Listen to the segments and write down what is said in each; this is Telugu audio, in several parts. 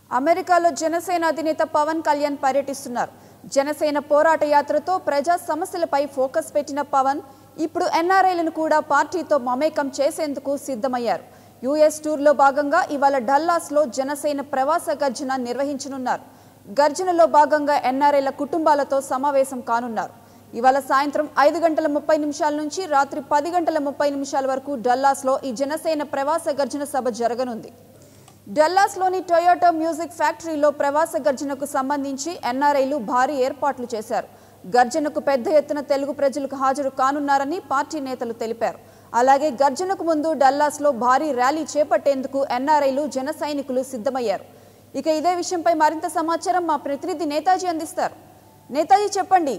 అమెరికాలో జనసేన అధినేత పవన్ కళ్యాణ్ పర్యటిస్తున్నారు జనసేన పోరాట యాత్రతో ప్రజా సమస్యలపై ఫోకస్ పెట్టిన పవన్ ఇప్పుడు ఎన్ఆర్ఐలను కూడా పార్టీతో మమేకం చేసేందుకు సిద్ధమయ్యారు యుఎస్ టూర్లో భాగంగా ఇవాళ డల్లాస్లో జనసేన ప్రవాస గర్జన నిర్వహించనున్నారు గర్జనలో భాగంగా ఎన్ఆర్ఐల కుటుంబాలతో సమావేశం కానున్నారు ఇవాళ సాయంత్రం ఐదు గంటల ముప్పై నిమిషాల నుంచి రాత్రి పది గంటల ముప్పై నిమిషాల వరకు డల్లాస్లో ఈ జనసేన ప్రవాస గర్జన సభ జరగనుంది డల్లాస్లోని టొయోటో మ్యూజిక్ ఫ్యాక్టరీలో ప్రవాస గర్జనకు సంబంధించి ఎన్ఆర్ఐలు భారీ ఏర్పాట్లు చేశారు గర్జనకు పెద్ద ఎత్తున తెలుగు ప్రజలకు హాజరు కానున్నారని పార్టీ నేతలు తెలిపారు అలాగే గర్జనకు ముందు డల్లాస్లో భారీ ర్యాలీ చేపట్టేందుకు ఎన్ఆర్ఐలు జన సైనికులు సిద్ధమయ్యారు ఇక ఇదే విషయంపై మరింత సమాచారం మా ప్రతినిధి నేతాజీ అందిస్తారు నేతాజీ చెప్పండి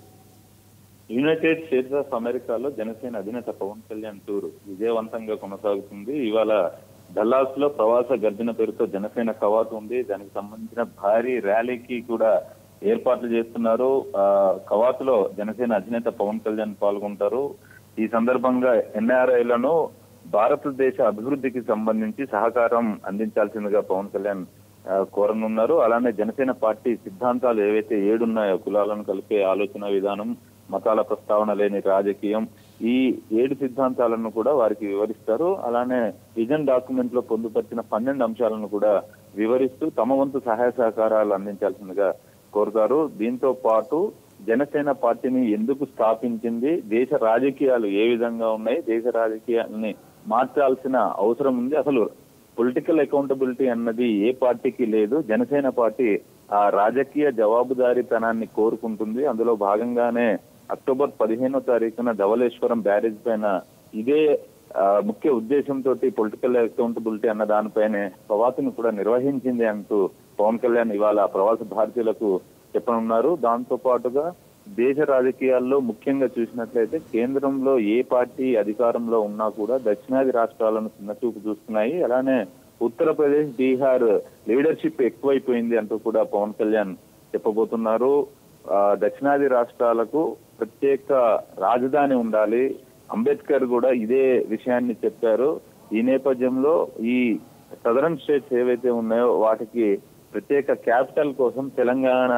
యునైటెడ్ స్టేట్స్ ఆఫ్ అమెరికాలో జనసేన అధినేత పవన్ కళ్యాణ్ టూర్ విజయవంతంగా కొనసాగుతుంది ఇవాళ డల్లాస్ లో ప్రవాస గర్జన పేరుతో జనసేన కవాతు ఉంది దానికి సంబంధించిన భారీ ర్యాలీకి కూడా ఏర్పాట్లు చేస్తున్నారు ఆ కవాతులో జనసేన అధినేత పవన్ కళ్యాణ్ పాల్గొంటారు ఈ సందర్భంగా ఎన్ఆర్ఐలను భారతదేశ అభివృద్ధికి సంబంధించి సహకారం అందించాల్సిందిగా పవన్ కళ్యాణ్ ఆ, కోరనున్నారు అలానే జనసేన పార్టీ సిద్ధాంతాలు ఏవైతే ఏడున్నాయో కులాలను కలిపే ఆలోచన విధానం మతాల ప్రస్తావన లేని రాజకీయం ఈ ఏడు సిద్ధాంతాలను కూడా వారికి వివరిస్తారు అలానే విజన్ డాక్యుమెంట్ లో పొందుపరిచిన పన్నెండు అంశాలను కూడా వివరిస్తూ తమ వంతు సహాయ సహకారాలు అందించాల్సిందిగా కోరుతారు దీంతో పాటు జనసేన పార్టీని ఎందుకు స్థాపించింది దేశ రాజకీయాలు ఏ విధంగా ఉన్నాయి దేశ రాజకీయాలని మార్చాల్సిన అవసరం ఉంది అసలు పొలిటికల్ అకౌంటబిలిటీ అన్నది ఏ పార్టీకి లేదు జనసేన పార్టీ ఆ రాజకీయ జవాబుదారీతనాన్ని కోరుకుంటుంది అందులో భాగంగానే అక్టోబర్ పదిహేనో తారీఖున ధవలేశ్వరం బ్యారేజ్ పైన ఇదే ఆ, ముఖ్య ఉద్దేశంతో పొలిటికల్ అకౌంటబిలిటీ అన్న దానిపైనే ప్రవాసును కూడా నిర్వహించింది అంటూ పవన్ కళ్యాణ్ ఇవాళ ప్రవాస భారతీయులకు చెప్పనున్నారు దాంతో పాటుగా దేశ రాజకీయాల్లో ముఖ్యంగా చూసినట్లయితే కేంద్రంలో ఏ పార్టీ అధికారంలో ఉన్నా కూడా దక్షిణాది రాష్ట్రాలను చిన్నచూపు చూస్తున్నాయి అలానే ఉత్తరప్రదేశ్ బీహార్ లీడర్షిప్ ఎక్కువైపోయింది అంటూ కూడా పవన్ కళ్యాణ్ చెప్పబోతున్నారు ఆ, దక్షిణాది రాష్ట్రాలకు ప్రత్యేక రాజధాని ఉండాలి అంబేద్కర్ కూడా ఇదే విషయాన్ని చెప్పారు ఈ నేపథ్యంలో ఈ సదరన్ స్టేట్స్ ఏవైతే ఉన్నాయో వాటికి ప్రత్యేక క్యాపిటల్ కోసం తెలంగాణ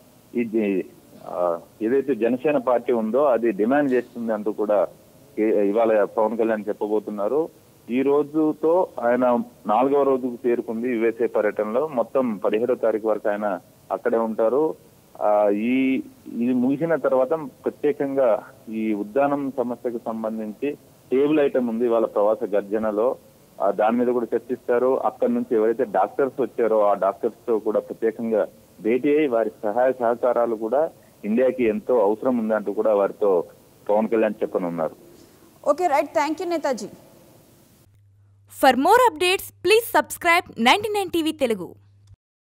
ఇది ఆ, ఏదైతే జనసేన పార్టీ ఉందో అది డిమాండ్ చేస్తుంది అంటూ కూడా ఏ- ఇవాళ పవన్ కళ్యాణ్ చెప్పబోతున్నారు ఈ రోజుతో ఆయన నాలుగవ రోజుకు చేరుకుంది యుఎస్ఏ పర్యటనలో మొత్తం పదిహేడో తారీఖు వరకు ఆయన అక్కడే ఉంటారు ఆ ఈ ఇది ముగిసిన తర్వాత ప్రత్యేకంగా ఈ ఉద్దానం సమస్యకు సంబంధించి టేబుల్ ఐటమ్ ఉంది వాళ్ళ ప్రవాస గర్జనలో ఆ దాని మీద కూడా చర్చిస్తారు అక్కడి నుంచి ఎవరైతే డాక్టర్స్ వచ్చారో ఆ డాక్టర్స్ తో కూడా ప్రత్యేకంగా భేటీ అయ్యి వారి సహాయ సహకారాలు కూడా ఇండియాకి ఎంతో అవసరం ఉందంటూ కూడా వారితో పవన్ కళ్యాణ్ చెప్పనున్నారు okay right thank you Netaji For more updates, please subscribe 99 TV Telugu.